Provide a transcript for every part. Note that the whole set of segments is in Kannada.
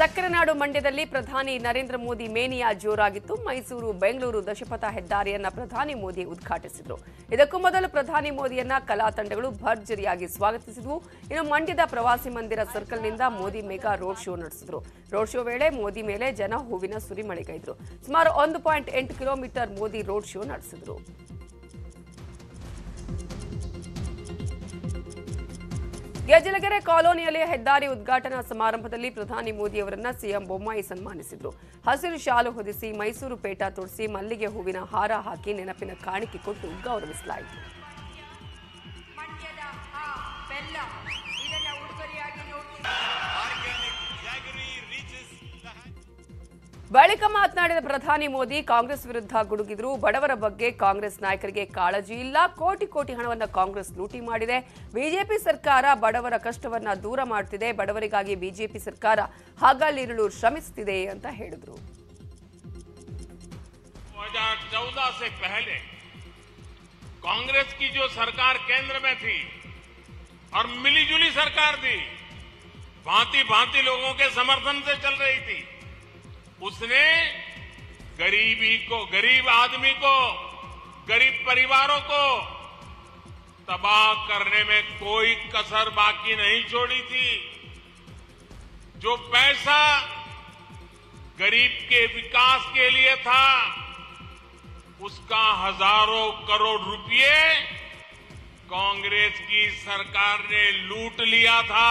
ಸಕ್ಕರೆ ನಾಡು ಮಂಡ್ಯದಲ್ಲಿ ಪ್ರಧಾನಿ ನರೇಂದ್ರ ಮೋದಿ ಮೇನಿಯಾ ಜೋರಾಗಿತ್ತು ಮೈಸೂರು ಬೆಂಗಳೂರು ದಶಪಥ ಹೆದ್ದಾರಿಯನ್ನ ಪ್ರಧಾನಿ ಮೋದಿ ಉದ್ಘಾಟಿಸಿದ್ರು ಇದಕ್ಕೂ ಮೊದಲು ಪ್ರಧಾನಿ ಮೋದಿಯನ್ನ ಕಲಾ ತಂಡಗಳು ಭರ್ಜರಿಯಾಗಿ ಸ್ವಾಗತಿಸಿದ್ವು ಇನ್ನು ಮಂಡ್ಯದ ಪ್ರವಾಸಿ ಮಂದಿರ ಸರ್ಕಲ್ನಿಂದ ಮೋದಿ ಮೆಗಾ ರೋಡ್ ಶೋ ನಡೆಸಿದ್ರು ರೋಡ್ ಶೋ ವೇಳೆ ಮೋದಿ ಮೇಲೆ ಜನ ಹೂವಿನ ಸುರಿಮಳೆಗೈದ್ರು ಸುಮಾರು ಒಂದು ಪಾಯಿಂಟ್ ಎಂಟು ಕಿಲೋಮೀಟರ್ ಮೋದಿ ರೋಡ್ ಶೋ ನಡೆಸಿದ್ರು ಗೆಜಲಗೆರೆ ಕಾಲೋನಿಯಲ್ಲಿ ಹೆದ್ದಾರಿ ಉದ್ಘಾಟನಾ ಸಮಾರಂಭದಲ್ಲಿ ಪ್ರಧಾನಿ ಮೋದಿ ಅವರನ್ನ ಸಿಎಂ ಬೊಮ್ಮಾಯಿ ಸನ್ಮಾನಿಸಿದ್ರು ಹಸಿರು ಶಾಲು ಹೊದಿಸಿ ಮೈಸೂರು ಪೇಟ ತೊಡಿಸಿ ಮಲ್ಲಿಗೆ ಹೂವಿನ ಹಾರ ಹಾಕಿ ನೆನಪಿನ ಕಾಣಿಕೆ ಕೊಟ್ಟು ಗೌರವಿಸಲಾಯಿತು ಮಂಡ್ಯದ ಆ ಬೆಲ್ಲ ಇದನ್ನ ಉಡುಗೊರೆಯಾಗಿ ನೋಡಿ ಬಳಿಕ ಮಾತನಾಡಿದ ಪ್ರಧಾನಿ ಮೋದಿ ಕಾಂಗ್ರೆಸ್ ವಿರುದ್ಧ ಗುಡುಗಿದ್ರು ಬಡವರ ಬಗ್ಗೆ ಕಾಂಗ್ರೆಸ್ ನಾಯಕರಿಗೆ ಕಾಳಜಿ ಇಲ್ಲ ಕೋಟಿ ಕೋಟಿ ಹಣವನ್ನ ಕಾಂಗ್ರೆಸ್ ಲೂಟಿ ಮಾಡಿದೆ ಬಿಜೆಪಿ ಸರ್ಕಾರ ಬಡವರ ಕಷ್ಟವನ್ನ ದೂರ ಮಾಡ್ತಿದೆ ಬಡವರಿಗಾಗಿ ಬಿಜೆಪಿ ಸರ್ಕಾರ ಹಗಲಿರುಳು ಶ್ರಮಿಸುತ್ತಿದೆ ಅಂತ ಹೇಳಿದ್ರು 2014 से पहले कांग्रेस की जो सरकार केंद्र में थी और मिलीजुली सरकार थी भांति भांति लोगों के समर्थन से चल रही थी उसने गरीबी को गरीब आदमी को गरीब परिवारों को तबाह करने में कोई कसर बाकी नहीं छोड़ी थी जो पैसा गरीब के विकास के लिए था उसका हजारों करोड़ रुपए कांग्रेस की सरकार ने लूट लिया था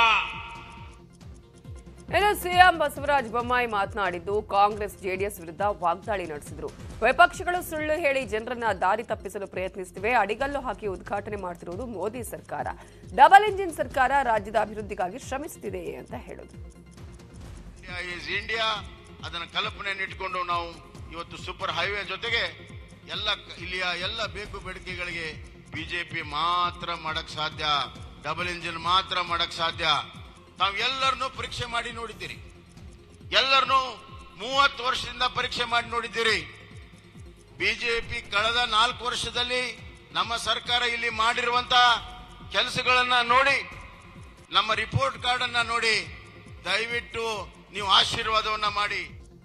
ಇನ್ನು ಸಿಎಂ ಬಸವರಾಜ ಬೊಮ್ಮಾಯಿ ಮಾತನಾಡಿದ್ದು ಕಾಂಗ್ರೆಸ್ ಜೆಡಿಎಸ್ ವಿರುದ್ಧ ವಾಗ್ದಾಳಿ ನಡೆಸಿದ್ರು ವಿಪಕ್ಷಗಳು ಸುಳ್ಳು ಹೇಳಿ ಜನರನ್ನ ದಾರಿ ತಪ್ಪಿಸಲು ಪ್ರಯತ್ನಿಸುತ್ತಿವೆ ಅಡಿಗಲ್ಲು ಹಾಕಿ ಉದ್ಘಾಟನೆ ಮಾಡ್ತಿರುವುದು ಮೋದಿ ಸರ್ಕಾರ ಡಬಲ್ ಇಂಜಿನ್ ಸರ್ಕಾರ ರಾಜ್ಯದ ಅಭಿವೃದ್ಧಿಗಾಗಿ ಶ್ರಮಿಸುತ್ತಿದೆ ಅಂತ ಹೇಳಿದ್ರು ಇಂಡಿಯಾ ಈಸ್ ಇಂಡಿಯಾ ಅದನ್ನ ಕಲ್ಪನೆಯನ್ನು ಇಟ್ಕೊಂಡು ನಾವು ಇವತ್ತು ಸೂಪರ್ ಹೈವೇ ಜೊತೆಗೆ ಎಲ್ಲ ಕ- ಇಲ್ಲಿಯ ಎಲ್ಲ ಬೇಕು ಬೇಡಿಕೆಗಳಿಗೆ ಬಿಜೆಪಿ ಮಾತ್ರ ಮಾಡಕ್ ಸಾಧ್ಯ ಡಬಲ್ ಇಂಜಿನ್ ಮಾತ್ರ ಮಾಡಕ್ ಸಾಧ್ಯ ತಾವು ಎಲ್ಲರನ್ನೂ ಪರೀಕ್ಷೆ ಮಾಡಿ ನೋಡಿದ್ದೀರಿ ಎಲ್ಲರನ್ನೂ ಮೂವತ್ತು ವರ್ಷದಿಂದ ಪರೀಕ್ಷೆ ಮಾಡಿ ನೋಡಿದ್ದೀರಿ ಬಿಜೆಪಿ ಕಳೆದ ನಾಲ್ಕು ವರ್ಷದಲ್ಲಿ ನಮ್ಮ ಸರ್ಕಾರ ಇಲ್ಲಿ ಮಾಡಿರುವಂತ ಕೆಲಸಗಳನ್ನ ನೋಡಿ ನಮ್ಮ ರಿಪೋರ್ಟ್ ಕಾರ್ಡ್ ಅನ್ನ ನೋಡಿ ದಯವಿಟ್ಟು ನೀವು ಆಶೀರ್ವಾದವನ್ನ ಮಾಡಿ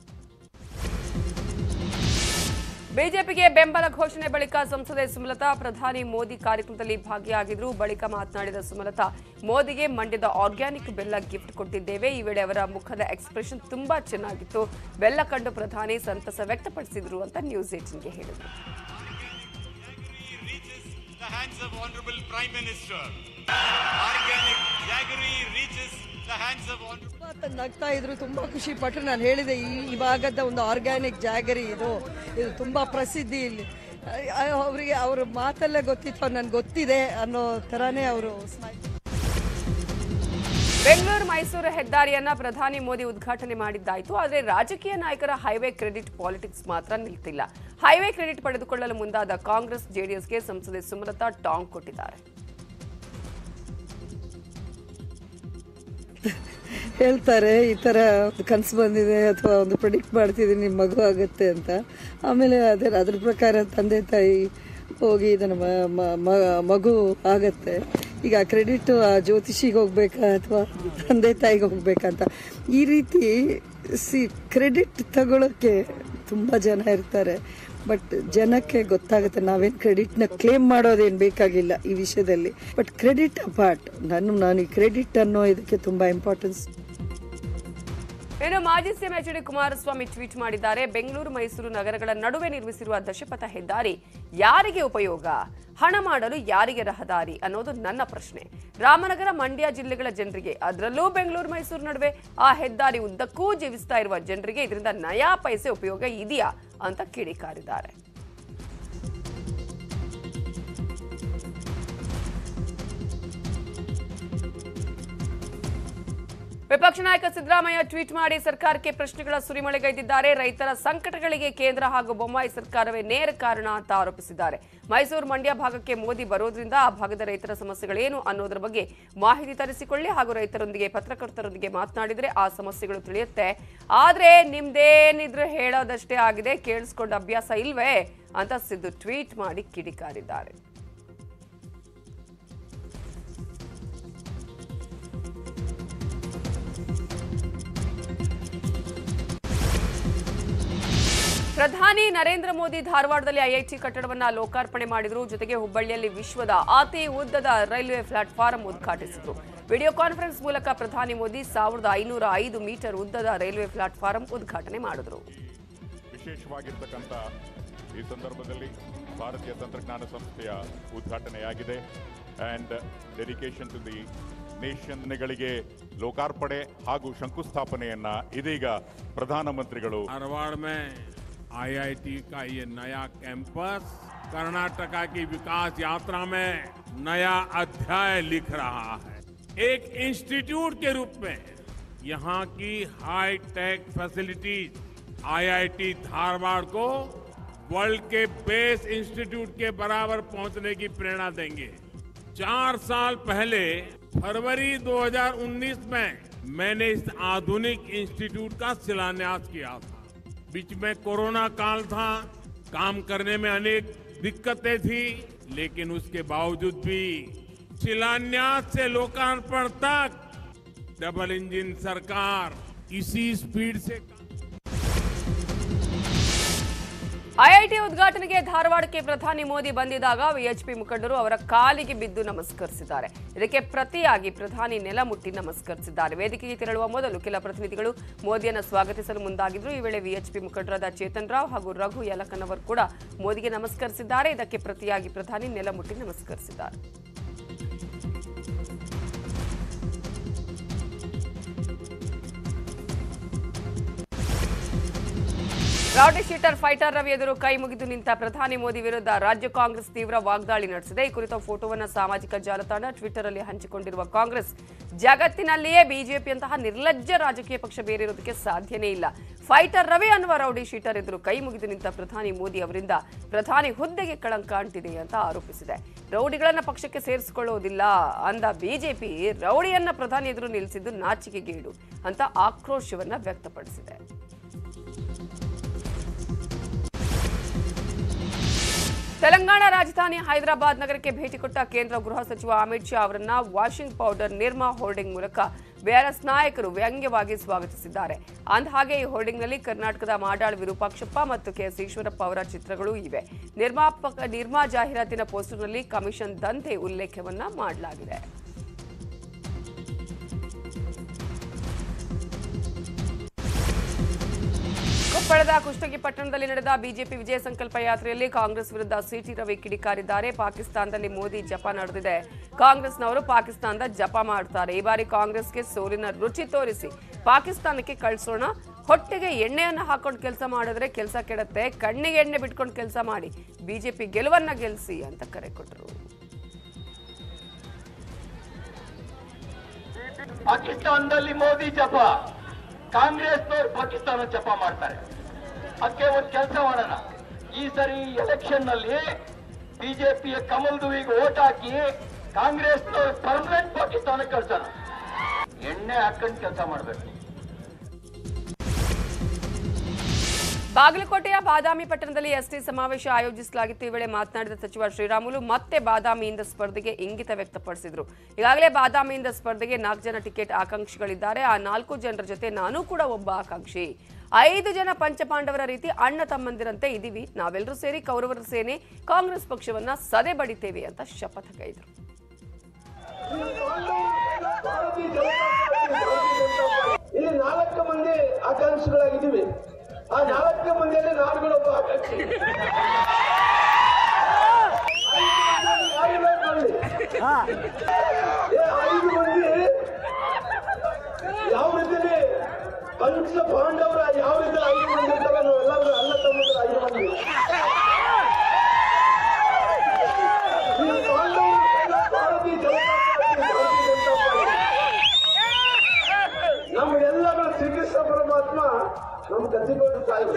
ಬಿಜೆಪಿಗೆ ಬೆಂಬಲ ಘೋಷಣೆ ಬಳಿಕ ಸಂಸದೆ ಸುಮಲತಾ ಪ್ರಧಾನಿ ಮೋದಿ ಕಾರ್ಯಕ್ರಮದಲ್ಲಿ ಭಾಗಿಯಾಗಿದ್ರು ಬಳಿಕ ಮಾತನಾಡಿದ ಸುಮಲತಾ ಮೋದಿಗೆ ಮಂಡ್ಯದ ಆರ್ಗ್ಯಾನಿಕ್ ಬೆಲ್ಲ ಗಿಫ್ಟ್ ಕೊಟ್ಟಿದ್ದೇವೆ ಈ ವೇಳೆ ಅವರ ಮುಖದ ಎಕ್ಸ್ಪ್ರೆಷನ್ ತುಂಬಾ ಚೆನ್ನಾಗಿತ್ತು ಬೆಲ್ಲ ಕಂಡು ಪ್ರಧಾನಿ ಸಂತಸ ವ್ಯಕ್ತಪಡಿಸಿದ್ರು ಅಂತ ನ್ಯೂಸ್ ಏಟಿನ್ಗೆ ಹೇಳಿದರು reaches the hands of Honorable Prime Minister. Organic jaggery reaches the hands of Honorable ತುಂಬಾ ನಗ್ತಾ ಇದ್ರು ತುಂಬಾ ಖುಷಿ ಪಟ್ಟರು ನಾನು ಹೇಳಿದೆ ಈ ಈ ಭಾಗದ ಒಂದು ಆರ್ಗ್ಯಾನಿಕ್ ಜಾಗರಿ ಇದು ಇದು ತುಂಬಾ ಪ್ರಸಿದ್ಧಿ ಇಲ್ಲಿ ಅವರಿಗೆ ಅವ್ರ ಮಾತಲ್ಲೇ ಗೊತ್ತಿತ್ತು ನನ್ಗೆ ಗೊತ್ತಿದೆ ಅನ್ನೋ ತರಾನೇ ಅವರು ಬೆಂಗಳೂರು ಮೈಸೂರು ಹೆದ್ದಾರಿಯನ್ನ ಪ್ರಧಾನಿ ಮೋದಿ ಉದ್ಘಾಟನೆ ಮಾಡಿದ್ದಾಯಿತು ಆದರೆ ರಾಜಕೀಯ ನಾಯಕರ ಹೈವೇ ಕ್ರೆಡಿಟ್ ಪಾಲಿಟಿಕ್ಸ್ ಮಾತ್ರ ನಿಲ್ತಿಲ್ಲ ಹೈವೇ ಕ್ರೆಡಿಟ್ ಪಡೆದುಕೊಳ್ಳಲು ಮುಂದಾದ ಕಾಂಗ್ರೆಸ್ ಜೆಡಿಎಸ್ಗೆ ಸಂಸದೆ ಸುಮಲತಾ ಟಾಂಗ್ ಕೊಟ್ಟಿದ್ದಾರೆ ಹೇಳ್ತಾರೆ ಈ ಥರ ಒಂದು ಕನಸು ಬಂದಿದೆ ಅಥವಾ ಒಂದು ಪ್ರಿಡಿಕ್ಟ್ ಮಾಡ್ತಿದ್ದೀನಿ ನಿಮ್ಮ ಮಗು ಆಗುತ್ತೆ ಅಂತ ಆಮೇಲೆ ಅದೇ ಅದ್ರ ಪ್ರಕಾರ ತಂದೆ ತಾಯಿ ಹೋಗಿ ಇದನ್ನು ಮ- ಮ- ಮ- ಮಗು ಆಗತ್ತೆ ಈಗ ಕ್ರೆಡಿಟ್ ಆ ಜ್ಯೋತಿಷಿಗೆ ಹೋಗ್ಬೇಕಾ ಅಥವಾ ತಂದೆ ತಾಯಿಗೆ ಹೋಗ್ಬೇಕಾ ಅಂತ ಈ ರೀತಿ ಸಿ ಕ್ರೆಡಿಟ್ ತಗೊಳ್ಳೋಕ್ಕೆ ತುಂಬ ಜನ ಇರ್ತಾರೆ ಬಟ್ ಜನಕ್ಕೆ ಗೊತ್ತಾಗುತ್ತೆ ನಾವೇನು ಕ್ರೆಡಿಟ್ನ ಕ್ಲೇಮ್ ಮಾಡೋದೇನು ಬೇಕಾಗಿಲ್ಲ ಈ ವಿಷಯದಲ್ಲಿ ಬಟ್ ಕ್ರೆಡಿಟ್ ಅಪಾರ್ಟ್ ನಾನು ನಾನು ಈ ಕ್ರೆಡಿಟ್ ಅನ್ನೋ ಇದಕ್ಕೆ ತುಂಬ ಇಂಪಾರ್ಟೆನ್ಸ್ ಇನ್ನು ಮಾಜಿ CM H D Kumaraswamy tweet ಮಾಡಿದ್ದಾರೆ ಬೆಂಗಳೂರು ಮೈಸೂರು ನಗರಗಳ ನಡುವೆ ನಿರ್ಮಿಸಿರುವ ದಶಪಥ ಹೆದ್ದಾರಿ ಯಾರಿಗೆ ಉಪಯೋಗ ಹಣ ಮಾಡಲು ಯಾರಿಗೆ ರಹದಾರಿ ಅನ್ನೋದು ನನ್ನ ಪ್ರಶ್ನೆ ರಾಮನಗರ ಮಂಡ್ಯ ಜಿಲ್ಲೆಗಳ ಜನರಿಗೆ ಅದರಲ್ಲೂ ಬೆಂಗಳೂರು ಮೈಸೂರು ನಡುವೆ ಆ ಹೆದ್ದಾರಿ ಉದ್ದಕ್ಕೂ ಜೀವಿಸ್ತಾ ಇರುವ ಜನರಿಗೆ ಇದರಿಂದ ನಯಾ ಪೈಸೆ ಉಪಯೋಗ ಇದೆಯಾ ಅಂತ ಕಿಡಿಕಾರಿದ್ದಾರೆ ವಿಪಕ್ಷ ನಾಯಕ ಸಿದ್ದರಾಮಯ್ಯ ಟ್ವೀಟ್ ಮಾಡಿ ಸರ್ಕಾರಕ್ಕೆ ಪ್ರಶ್ನೆಗಳ ಸುರಿಮಳೆಗೈದಿದ್ದಾರೆ ರೈತರ ಸಂಕಟಗಳಿಗೆ ಕೇಂದ್ರ ಹಾಗೂ ಬೊಮ್ಮಾಯಿ ಸರ್ಕಾರವೇ ನೇರ ಕಾರಣ ಅಂತ ಆರೋಪಿಸಿದ್ದಾರೆ ಮೈಸೂರು ಮಂಡ್ಯ ಭಾಗಕ್ಕೆ ಮೋದಿ ಬರೋದ್ರಿಂದ ಆ ಭಾಗದ ರೈತರ ಸಮಸ್ಯೆಗಳೇನು ಅನ್ನೋದರ ಬಗ್ಗೆ ಮಾಹಿತಿ ತರಿಸಿಕೊಳ್ಳಿ ಹಾಗೂ ರೈತರೊಂದಿಗೆ ಪತ್ರಕರ್ತರೊಂದಿಗೆ ಮಾತನಾಡಿದ್ರೆ ಆ ಸಮಸ್ಯೆಗಳು ತಿಳಿಯುತ್ತೆ ಆದ್ರೆ ನಿಮ್ದೇನಿದ್ರೆ ಹೇಳೋದಷ್ಟೇ ಆಗಿದೆ ಕೇಳಿಸ್ಕೊಂಡ ಅಭ್ಯಾಸ ಇಲ್ವೇ ಅಂತ ಸಿದ್ದು ಟ್ವೀಟ್ ಮಾಡಿ ಕಿಡಿಕಾರಿದ್ದಾರೆ ಪ್ರಧಾನಿ ನರೇಂದ್ರ ಮೋದಿ ಧಾರವಾಡದಲ್ಲಿ ಐಐಟಿ ಕಟ್ಟಡವನ್ನ ಲೋಕಾರ್ಪಣೆ ಮಾಡಿದರು ಜೊತೆಗೆ ಹುಬ್ಬಳ್ಳಿಯಲ್ಲಿ ವಿಶ್ವದ ಅತಿ ಉದ್ದದ ರೈಲ್ವೆ ಪ್ಲಾಟ್ಫಾರ್ಮ್ ಉದ್ಘಾಟಿಸಿದರು ವಿಡಿಯೋ ಕಾನ್ಫರೆನ್ಸ್ ಮೂಲಕ ಪ್ರಧಾನಿ ಮೋದಿ ಸಾವಿರದ ಐನೂರ ಐದು ಮೀಟರ್ ಉದ್ದದ ರೈಲ್ವೆ ಪ್ಲಾಟ್ಫಾರ್ಮ್ ಉದ್ಘಾಟನೆ ಮಾಡಿದರು ವಿಶೇಷವಾಗಿರ್ತಕ್ಕಂಥ ಈ ಸಂದರ್ಭದಲ್ಲಿ ಭಾರತೀಯ ತಂತ್ರಜ್ಞಾನ ಸಂಸ್ಥೆಯ ಉದ್ಘಾಟನೆಯಾಗಿದೆ ಆ್ಯಂಡ್ ಡೆಡಿಕೇಶನ್ ಟು ದಿ ನೇಷನ್ಗಳಿಗೆ ಲೋಕಾರ್ಪಣೆ ಹಾಗೂ ಶಂಕುಸ್ಥಾಪನೆಯನ್ನ ಇದೀಗ ಪ್ರಧಾನಮಂತ್ರಿಗಳು धारवाड़ में आईआईटी का ये नया कैंपस कर्नाटका की विकास यात्रा में नया अध्याय लिख रहा है एक इंस्टीट्यूट के रूप में यहाँ की hi tech facilities IIT Dharwad को वर्ल्ड के बेस्ट इंस्टीट्यूट के बराबर पहुंचने की प्रेरणा देंगे चार साल पहले फरवरी 2019 में मैंने इस आधुनिक इंस्टीट्यूट का शिलान्यास किया था बीच में कोरोना काल था काम करने में अनेक दिक्कतें थी लेकिन उसके बावजूद भी शिलान्यास से लोकार्पण तक डबल इंजन सरकार इसी स्पीड से ಐಐಟಿ ಉದ್ಘಾಟನೆಗೆ ಧಾರವಾಡಕ್ಕೆ ಪ್ರಧಾನಿ ಮೋದಿ ಬಂದಿದ್ದಾಗ ವಿಎಚ್ಪಿ ಮುಖಂಡರು ಅವರ ಕಾಲಿಗೆ ಬಿದ್ದು ನಮಸ್ಕರಿಸಿದ್ದಾರೆ ಇದಕ್ಕೆ ಪ್ರತಿಯಾಗಿ ಪ್ರಧಾನಿ ನೆಲ ಮುಟ್ಟಿ ನಮಸ್ಕರಿಸಿದ್ದಾರೆ ವೇದಿಕೆಗೆ ತೆರಳುವ ಮೊದಲು ಕೆಲ ಪ್ರತಿನಿಧಿಗಳು ಮೋದಿಯನ್ನು ಸ್ವಾಗತಿಸಲು ಮುಂದಾಗಿದ್ರು ಈ ವೇಳೆ ವಿಎಚ್ಪಿ ಮುಖಂಡರಾದ ಚೇತನ್ ರಾವ್ ಹಾಗೂ ರಘು ಯಲಕನವರ್ ಕೂಡ ಮೋದಿಗೆ ನಮಸ್ಕರಿಸಿದ್ದಾರೆ ಇದಕ್ಕೆ ಪ್ರತಿಯಾಗಿ ಪ್ರಧಾನಿ ನೆಲ ಮುಟ್ಟಿ ನಮಸ್ಕರಿಸಿದ್ದಾರೆ ರೌಡಿ ಶೀಟರ್ ಫೈಟರ್ ರವಿ ಎದುರು ಕೈ ಮುಗಿದು ನಿಂತ ಪ್ರಧಾನಿ ಮೋದಿ ವಿರುದ್ಧ ರಾಜ್ಯ ಕಾಂಗ್ರೆಸ್ ತೀವ್ರ ವಾಗ್ದಾಳಿ ನಡೆಸಿದೆ ಈ ಕುರಿತ ಫೋಟೋವನ್ನು ಸಾಮಾಜಿಕ ಜಾಲತಾಣ ಟ್ವಿಟರ್ ಅಲ್ಲಿ ಹಂಚಿಕೊಂಡಿರುವ ಕಾಂಗ್ರೆಸ್ ಜಗತ್ತಿನಲ್ಲಿಯೇ ಬಿಜೆಪಿಯಂತಹ ನಿರ್ಲಜ್ಜ ರಾಜಕೀಯ ಪಕ್ಷ ಬೇರಿರೋದಕ್ಕೆ ಸಾಧ್ಯನೇ ಇಲ್ಲ ಫೈಟರ್ ರವಿ ಅನ್ನುವ ರೌಡಿ ಶೀಟರ್ ಎದುರು ಕೈ ಮುಗಿದು ನಿಂತ ಪ್ರಧಾನಿ ಮೋದಿ ಅವರಿಂದ ಪ್ರಧಾನಿ ಹುದ್ದೆಗೆ ಕಳಂಕ ಅಂಟಿದೆ ಅಂತ ಆರೋಪಿಸಿದೆ ರೌಡಿಗಳನ್ನ ಪಕ್ಷಕ್ಕೆ ಸೇರಿಸಿಕೊಳ್ಳುವುದಿಲ್ಲ ಅಂದ ಬಿಜೆಪಿ ರೌಡಿಯನ್ನ ಪ್ರಧಾನಿ ಎದುರು ನಿಲ್ಲಿಸಿದ್ದು ನಾಚಿಕೆಗೇಡು ಅಂತ ಆಕ್ರೋಶವನ್ನ ವ್ಯಕ್ತಪಡಿಸಿದೆ ತೆಲಂಗಾಣ ರಾಜಧಾನಿ ಹೈದರಾಬಾದ್ ನಗರಕ್ಕೆ ಭೇಟಿ ಕೊಟ್ಟ ಕೇಂದ್ರ ಗೃಹ ಸಚಿವ ಅಮಿತ್ ಶಾ ಅವರನ್ನ ವಾಷಿಂಗ್ ಪೌಡರ್ ನಿರ್ಮಾ ಹೋರ್ಡಿಂಗ್ ಮೂಲಕ ಬಿಆರ್ಎಸ್ ನಾಯಕರು ವ್ಯಂಗ್ಯವಾಗಿ ಸ್ವಾಗತಿಸಿದ್ದಾರೆ ಅಂದಹಾಗೆ ಈ ಹೋರ್ಡಿಂಗ್ನಲ್ಲಿ ಕರ್ನಾಟಕದ ಮಾಡಾಳ್ ವಿರೂಪಾಕ್ಷಪ್ಪ ಮತ್ತು ಕೆಎಸ್ ಈಶ್ವರಪ್ಪ ಅವರ ಚಿತ್ರಗಳೂ ಇವೆ ನಿರ್ಮಾಪಕ ನಿರ್ಮಾ ಜಾಹೀರಾತಿನ ಪೋಸ್ಟರ್ನಲ್ಲಿ ಕಮಿಷನ್ ದಂಧೆ ಉಲ್ಲೇಖವನ್ನ ಮಾಡಲಾಗಿದೆ ಕೊಪ್ಪಳದ ಕುಷ್ಟಗಿ ಪಟ್ಟಣದಲ್ಲಿ ನಡೆದ ಬಿಜೆಪಿ ವಿಜಯ ಸಂಕಲ್ಪ ಯಾತ್ರೆಯಲ್ಲಿ ಕಾಂಗ್ರೆಸ್ ವಿರುದ್ಧ ಸಿಟಿ ರವಿ ಕಿಡಿಕಾರಿದ್ದಾರೆ ಪಾಕಿಸ್ತಾನದಲ್ಲಿ ಮೋದಿ ಜಪ ನಡೆದಿದೆ ಕಾಂಗ್ರೆಸ್ನವರು ಪಾಕಿಸ್ತಾನದ ಜಪ ಮಾಡ್ತಾರೆ ಈ ಬಾರಿ ಕಾಂಗ್ರೆಸ್ಗೆ ಸೋಲಿನ ರುಚಿ ತೋರಿಸಿ ಪಾಕಿಸ್ತಾನಕ್ಕೆ ಕಳಿಸೋಣ ಹೊಟ್ಟೆಗೆ ಎಣ್ಣೆಯನ್ನ ಹಾಕೊಂಡು ಕೆಲಸ ಮಾಡಿದ್ರೆ ಕೆಲಸ ಕೆಡತ್ತೆ ಕಣ್ಣಿಗೆ ಎಣ್ಣೆ ಬಿಟ್ಕೊಂಡು ಕೆಲಸ ಮಾಡಿ ಬಿಜೆಪಿ ಗೆಲುವನ್ನ ಗೆಲ್ಲಿಸಿ ಅಂತ ಕರೆ ಕೊಟ್ಟರು ಪಾಕಿಸ್ತಾನದಲ್ಲಿ ಮೋದಿ ಜಪ ಕಾಂಗ್ರೆಸ್ನವ್ರು ಪಾಕಿಸ್ತಾನ ಜಪ ಮಾಡ್ತಾರೆ ಅದಕ್ಕೆ ಒಂದು ಕೆಲಸ ಮಾಡೋಣ ಈ ಸರಿ ಎಲೆಕ್ಷನ್ ನಲ್ಲಿ ಬಿಜೆಪಿಯ ಕಮಲ್ದುವಿಗೆ ಓಟ್ ಹಾಕಿ ಕಾಂಗ್ರೆಸ್ನವ್ರು ಪರ್ಮನೆಂಟ್ ಪಾಕಿಸ್ತಾನಕ್ಕೆ ಕಳ್ಸೋಣ ಎಣ್ಣೆ ಹಾಕೊಂಡು ಕೆಲಸ ಮಾಡ್ಬೇಕು ಬಾಗಲಕೋಟೆಯ ಬಾದಾಮಿ ಪಟ್ಟಣದಲ್ಲಿ ಎಸ್ಟಿ ಸಮಾವೇಶ ಆಯೋಜಿಸಲಾಗಿತ್ತು ಈ ವೇಳೆ ಮಾತನಾಡಿದ ಸಚಿವ ಶ್ರೀರಾಮುಲು ಮತ್ತೆ ಬಾದಾಮಿಯಿಂದ ಸ್ಪರ್ಧೆಗೆ ಇಂಗಿತ ವ್ಯಕ್ತಪಡಿಸಿದ್ರು ಈಗಾಗಲೇ ಬಾದಾಮಿಯಿಂದ ಸ್ಪರ್ಧೆಗೆ ನಾಲ್ಕು ಜನ ಟಿಕೆಟ್ ಆಕಾಂಕ್ಷಿಗಳಿದ್ದಾರೆ ಆ ನಾಲ್ಕು ಜನರ ಜೊತೆ ನಾನೂ ಕೂಡ ಒಬ್ಬ ಆಕಾಂಕ್ಷಿ ಐದು ಜನ ಪಂಚಪಾಂಡವರ ರೀತಿ ಅಣ್ಣ ತಮ್ಮಂದಿರಂತೆ ಇದೀವಿ ನಾವೆಲ್ಲರೂ ಸೇರಿ ಕೌರವರ ಸೇನೆ ಕಾಂಗ್ರೆಸ್ ಪಕ್ಷವನ್ನ ಸದೆ ಬಡಿತೇವೆ ಅಂತ ಶಪಥ ಕೈದರು ಇಲ್ಲಿ ನಾಲ್ಕು ಮಂದಿ ಆಕಾಂಕ್ಷಿಗಳಾಗಿದ್ದೀವಿ ಆ ನಾಲ್ಕು ಮಂದಿಯಲ್ಲಿ ನಾನುಗಳೊಬ್ಬ ಆಕಾಂಕ್ಷಿ ಐದು ಮಂದಿ ಯಾರು ಬೇಕು ಅಲ್ಲಿ? ಏ, ಐದು ಮಂದಿ ಯಾವ ರೀತಿಯಲ್ಲಿ ಪಂಚ ಪಾಂಡವರ ಯಾವ ರೀತಿ ಐದು ಮಂದಿ ಇರ್ತಾರೆ ನಾವೆಲ್ಲರೂ ಅಣ್ಣ ತಮ್ಮಂದಿರ ಐದು ಮಂದಿ ಈ ಪಾಂಡವರು ಭಾರತೀಯ ಜನತಾ ಪಾರ್ಟಿ, ಭಾರತೀಯ ಜನತಾ ಪಾರ್ಟಿ. ನಮಗೆಲ್ಲರೂ ಶ್ರೀಕೃಷ್ಣ ಪರಮಾತ್ಮ ನಮ್ಮ ಕತ್ತಿಕೊಂಡು ತಾಯಿ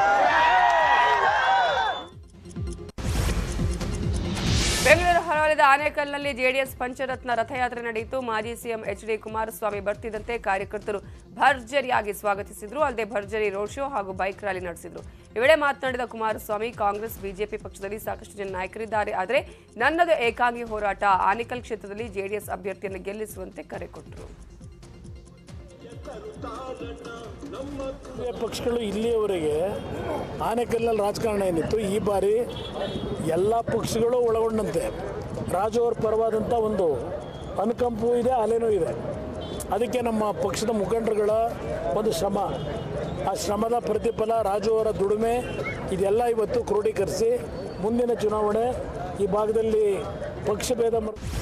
ಬೆಂಗಳೂರು ಹೊರವಲಯದ ಆನೇಕಲ್ನಲ್ಲಿ ಜೆಡಿಎಸ್ ಪಂಚರತ್ನ ರಥಯಾತ್ರೆ ನಡೆಯಿತು ಮಾಜಿ ಸಿಎಂ ಎಚ್ ಡಿ ಕುಮಾರಸ್ವಾಮಿ ಬರ್ತಿದ್ದಂತೆ ಕಾರ್ಯಕರ್ತರು ಭರ್ಜರಿಯಾಗಿ ಸ್ವಾಗತಿಸಿದ್ರು ಅಲ್ಲದೆ ಭರ್ಜರಿ ರೋಡ್ ಶೋ ಹಾಗೂ ಬೈಕ್ ರ್ಯಾಲಿ ನಡೆಸಿದ್ರು ಈ ವೇಳೆ ಮಾತನಾಡಿದ ಕುಮಾರಸ್ವಾಮಿ ಕಾಂಗ್ರೆಸ್ ಬಿಜೆಪಿ ಪಕ್ಷದಲ್ಲಿ ಸಾಕಷ್ಟು ಜನ ನಾಯಕರಿದ್ದಾರೆ ಆದರೆ ನನ್ನದು ಏಕಾಂಗಿ ಹೋರಾಟ ಆನೇಕಲ್ ಕ್ಷೇತ್ರದಲ್ಲಿ ಜೆಡಿಎಸ್ ಅಭ್ಯರ್ಥಿಯನ್ನು ಗೆಲ್ಲಿಸುವಂತೆ ಕರೆ ಕೊಟ್ಟರು ರಾಜಕೀಯ ಪಕ್ಷಗಳು ಇಲ್ಲಿಯವರೆಗೆ ಆನೆಕಲ್ಲಲ್ಲಿ ರಾಜಕಾರಣ ಏನಿತ್ತು ಈ ಬಾರಿ ಎಲ್ಲ ಪಕ್ಷಗಳು ಒಳಗೊಂಡಂತೆ ರಾಜು ಅವ್ರ ಪರವಾದಂಥ ಒಂದು ಅನುಕಂಪವೂ ಇದೆ ಅಲೆನೂ ಇದೆ ಅದಕ್ಕೆ ನಮ್ಮ ಪಕ್ಷದ ಮುಖಂಡರುಗಳ ಒಂದು ಶ್ರಮ ಆ ಶ್ರಮದ ಪ್ರತಿಫಲ ರಾಜು ಅವರ ದುಡಿಮೆ ಇದೆಲ್ಲ ಇವತ್ತು ಕ್ರೋಢೀಕರಿಸಿ ಮುಂದಿನ ಚುನಾವಣೆ ಈ ಭಾಗದಲ್ಲಿ ಪಕ್ಷಭೇದ ಮರ